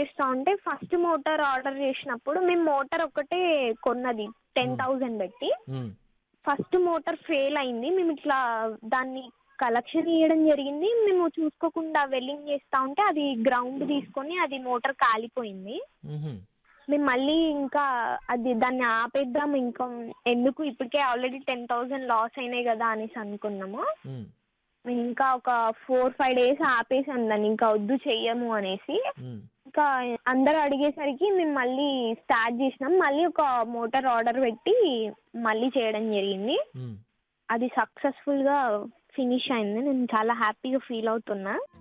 చేస్తా ఉంటే first motor order చేసినప్పుడు మేము మోటార్ ఒకటే కొన్నది టెన్ థౌజండ్ పెట్టి ఉమ్, ఫస్ట్ మోటార్ ఫెయిల్ అయింది మేము ఇట్లా దాన్ని కలెక్షన్ ఇవ్వడం జరిగింది మేము చూసుకోకుండా వెల్లింగ్ చేస్తా ఉంటే అది గ్రౌండ్ తీసుకొని అది మోటార్ కాలిపోయింది ఉహుం, మేము మళ్ళీ ఇంకా అది దాన్ని ఆపేద్దాం ఇంకా ఎందుకు ఇప్పటికే ఆల్రెడీ టెన్ థౌజండ్ లాస్ అయినాయి కదా అనేసి అనుకున్నాము ఉమ్, మేము ఇంకా ఒక ఫోర్ ఫైవ్ డేస్ ఆపేసాం దాన్ని ఇంకా వద్దు చెయ్యము అనేసి ఉమ్, ఇంకా అందరు అడిగేసరికి మేము మళ్ళీ స్టార్ట్ చేసినాం మళ్ళీ ఒక మోటార్ ఆర్డర్ పెట్టి మళ్ళీ చేయడం జరిగింది ఉమ్. అది సక్సెస్ఫుల్గా ఫినిష్ అయింది నేను చాలా హ్యాపీగా ఫీల్ అవుతున్నా